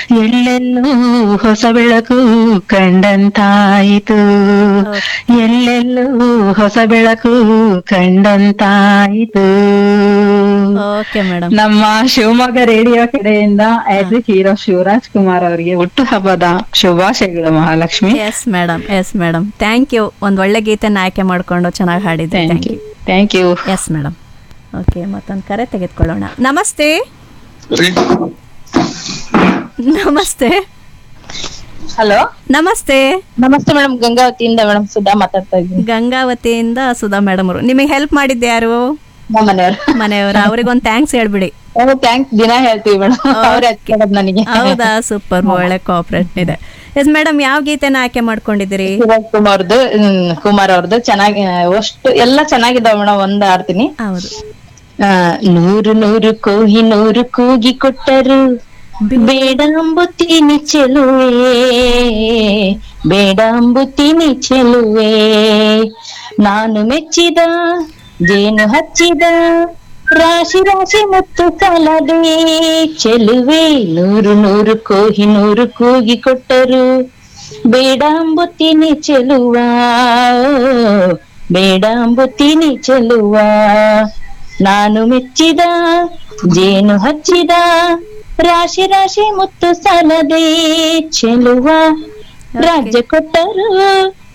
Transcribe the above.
ಎಲ್ಲೆಲ್ಲೂ ಹೊಸ ಬೆಳಕು ಕಂಡಂತಾಯಿತು ಎಲ್ಲೆಲ್ಲೂ ಹೊಸ ಬೆಳಕು ಕಂಡಂತಾಯಿತು ಓಕೆ ಮೇಡಮ್ ನಮ್ಮ ಶಿವಮೊಗ್ಗ ರೇಡಿಯೋ ಕಡೆಯಿಂದ ಆಸ್ ಹೀರೋ ಶಿವರಾಜ್ ಕುಮಾರ್ ಅವರಿಗೆ ಹುಟ್ಟು ಹಬ್ಬದ ಶುಭಾಶಯಗಳು Mahalakshmi yes madam yes madam thank you ಒಂದ್ ಒಳ್ಳೆ ಗೀತೆನ ಆಯ್ಕೆ ಮಾಡ್ಕೊಂಡು ಚೆನ್ನಾಗಿ ಹಾಡಿದ್ದೆ thank you thank you yes madam okay ಮತ್ತೊಂದು ಕರೆ ತೆಗೆದುಕೊಳ್ಳೋಣ ನಮಸ್ತೆ ನಮಸ್ತೆ ಹಲೋ ನಮಸ್ತೆ ನಮಸ್ತೆ ಮೇಡಮ್ ಗಂಗಾವತಿಯಿಂದ ಮೇಡಮ್ ಸುಧಾ ಮಾತಾಡ್ತಾ ಇದ್ದೀನಿ ಗಂಗಾವತಿಯಿಂದ ಸುಧಾ ಮೇಡಮ್ ಅವರು ನಿಮಗೆ ಹೆಲ್ಪ್ ಮಾಡಿದ್ದೆ ಯಾರು ನಮ್ಮ ಮನೆಯವ್ರು ಮನೆಯವರು ಅವ್ರಿಗೊಂದು ಥ್ಯಾಂಕ್ಸ್ ಹೇಳ್ಬಿಡಿ ಥ್ಯಾಂಕ್ಸ್ ದಿನ ಹೇಳ್ತೀವಿ ಮೇಡಮ್ ಅವ್ರೇ ಹಚ್ಕೊಳ್ಳೋದು ನನಗೆ ಹೌದಾ ಸೂಪರ್ ಒಳ್ಳೆ ಕೋಆಪರೇಟ್ ಇದೆ ಎಸ್ ಮೇಡಮ್ ಯಾವ ಗೀತೆನ ಆಯ್ಕೆ ಮಾಡ್ಕೊಂಡಿದ್ದೀರಿ ಶಿವರಾಜ್ ಕುಮಾರ್ದು ಹ್ಮ್, ಕುಮಾರ್ ಅವ್ರದ್ದು ಚೆನ್ನಾಗಿ ಅಷ್ಟು ಎಲ್ಲ ಚೆನ್ನಾಗಿದಾವ ಮೇಡಮ್ ಒಂದ್ ಆಡ್ತೀನಿ ಹೌದು ಆ, ನೂರು ನೂರು ಕೋಹಿ ನೂರು ಕೂಗಿ ಕೊಟ್ಟರು ಬೇಡಂಬುತ್ತೀನಿ ಚೆಲುವೆ ಬೇಡಂಬುತ್ತೀನಿ ಚೆಲುವೆ ನಾನು ಮೆಚ್ಚಿದ ಜೇನು ಹಚ್ಚಿದ ರಾಶಿ ರಾಶಿ ಮುತ್ತು ಕಲದೆ ಚೆಲುವೆ ನೂರು ನೂರು ಕೋಹಿ ನೂರು ಕೂಗಿ ಕೊಟ್ಟರು ಬೇಡಂಬುತ್ತೀನಿ ಚೆಲುವ ಬೇಡಂಬುತ್ತೀನಿ ಚೆಲುವ ನಾನು ಮೆಚ್ಚಿದ ಜೇನು ಹಚ್ಚಿದ ರಾಶಿ ರಾಶಿ ಮುತ್ತು ಸಾಲದೆ ಚೆಲುವ ರಾಜ್ಯ ಕೊಟ್ಟರು